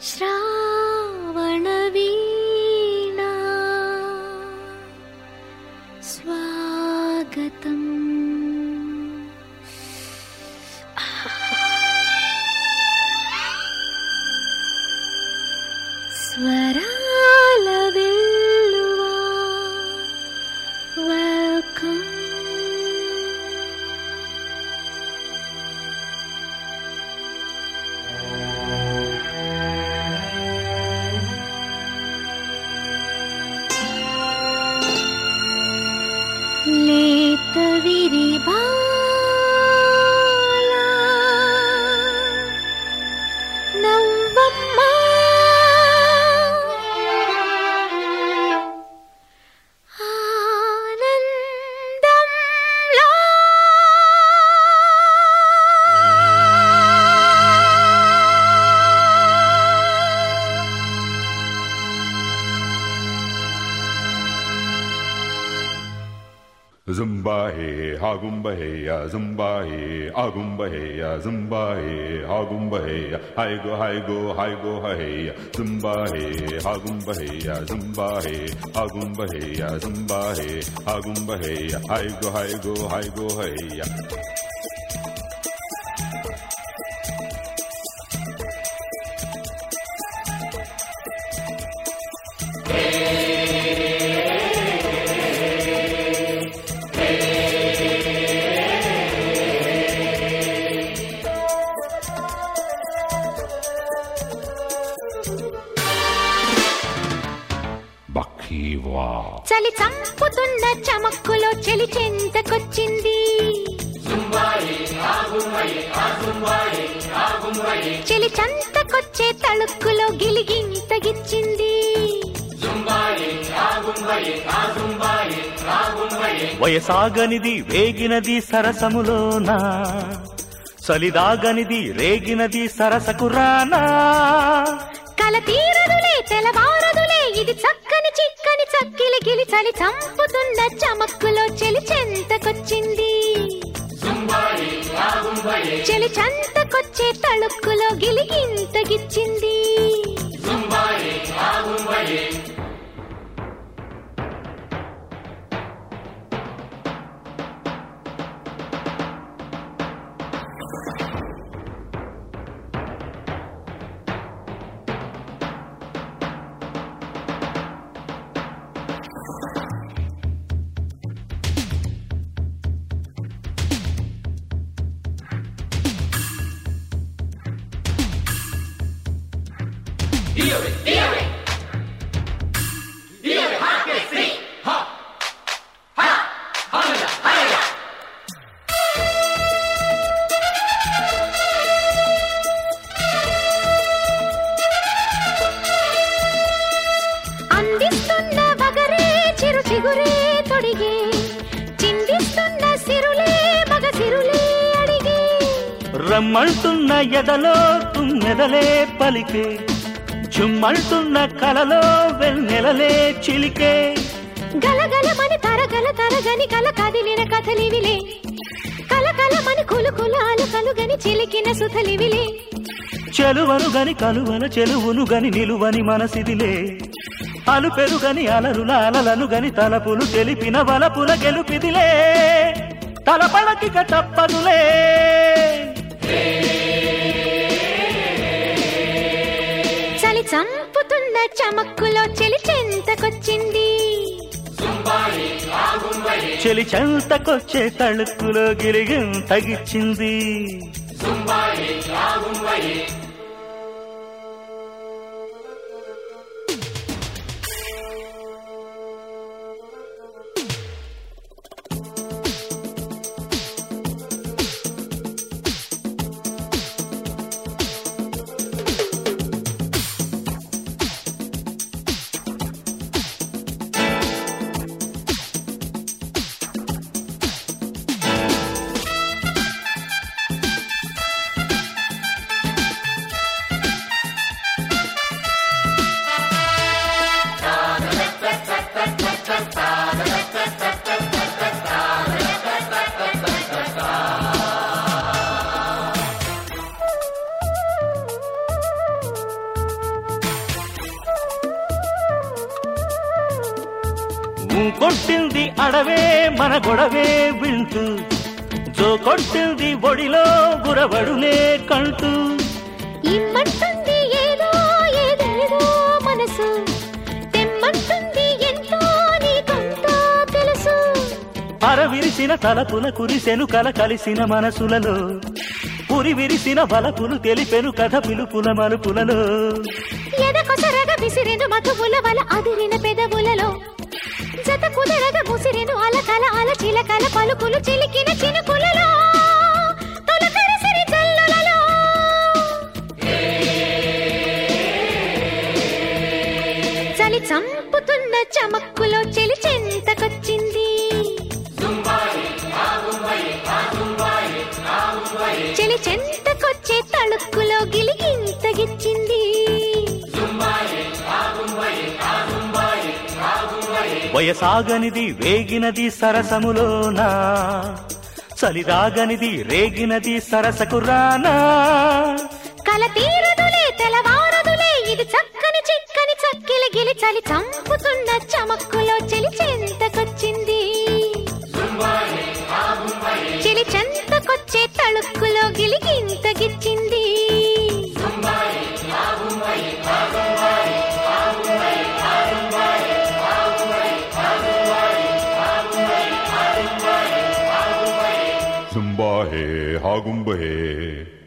श्रावणवीणा स्वागतम् స్వరాల వెల్లువా వెల్కమ్ లేత విరిబాల నవ్వమ్మ ఆనందంలో Zumba hey, hagumba hey, ya zumba hey, agumba hey, ya zumba hey, hagumba hey, ya hi go hi go hi go hey, ya zumba hey, hagumba hey, ya zumba hey, agumba hey, ya zumba hey, hagumba hey, ya hi go hi go hi go hey, ya. Bakiwa. చలి చంపుతున్న చమక్కులో చెలి చెంతకొచ్చింది చెలి చంతకొచ్చే తళుక్కులో గిలిగింతగిచ్చింది వయసాగనిది వేగినది సరసములోన సలిదాగనిది రేగినది సరసకురానా కల తీరదులే తెలవారదులే ఇది చక్కని చిక్కని చక్కిలి గిలి చలి చంపుతున్న చమక్కులో చెలి చెంతకొచ్చింది చెలి చంతకొచ్చే తళుక్కులో గిలిగింతగిచ్చింది అందిస్తున్న వగరే చిరు చిగురే తొడిగే చిందిస్తున్న సిరులే మగ సిరులే అడిగే రమ్మంటున్న ఎదలో తుమ్మెదలే పలికే చుమ్మంటున్న కలలో వెన్నెలలే చిలికే గలగలమని తరగల తరగని కల కదిలిన కథలివిలే కలకలమని కులు కుల అలకలుగని చిలికిన సుధలివిలే చెలువను గని కలువల చెలువును గని నిలువని మనసిదిలే అలు పెరుగని అలరుల అలలను గని తలపులు తెలిపిన వలపుల గెలుపిదిలే తలపడకిక తప్పదులే చలి చంపుతున్న చమక్కులో చెలి చెంతకొచ్చింది చెలి చెంతకొచ్చే తళుక్కులో గిరిగిం తగిచ్చింది ఊ కొట్టింది అడవే మన గొడవే వింటూ జో కొట్టింది ఒడిలో గురబడులే కంటూ ఇమ్మంటుంది ఏదో ఏదేదో మనసు తెమ్మంటుంది ఎంతో నీకంతా తెలుసు పరవిరిసిన తలపుల కురిసెను కల కలిసిన మనసులలో పురి విరిసిన బలపులు తెలిపెను కథ పిలుపుల మలుపులలో ఎదకొసరగ విసిరెను మధువుల వల అదిరిన పెదవులలో జత కుదరగ ముసిరెను అలకల అల చిలకల పలుకులు చిలికిన చినుకులలో తొలకరిసిరి జల్లులలో చలి చంపుతున్న చమక్కులో చెలి చెంతకొచ్చింది చెలి చెంతకొచ్చే తళుక్కులో గిలిగింతగిచ్చింది వయసాగనిది వేగినది సరసములోనా చలిరాగనిది రేగినది సరసకు రానా కల తీరదులే తెలవారదులే ఇది చక్కని చిక్కని చక్కిలి గిలి చలి చంపుతున్న చమక్కులో చెలి చెంతకొచ్చింది చెలి చెంతకొచ్చే తళుక్కులో గిలిగింతగిచ్చింది Zumba hey, hagumba hey.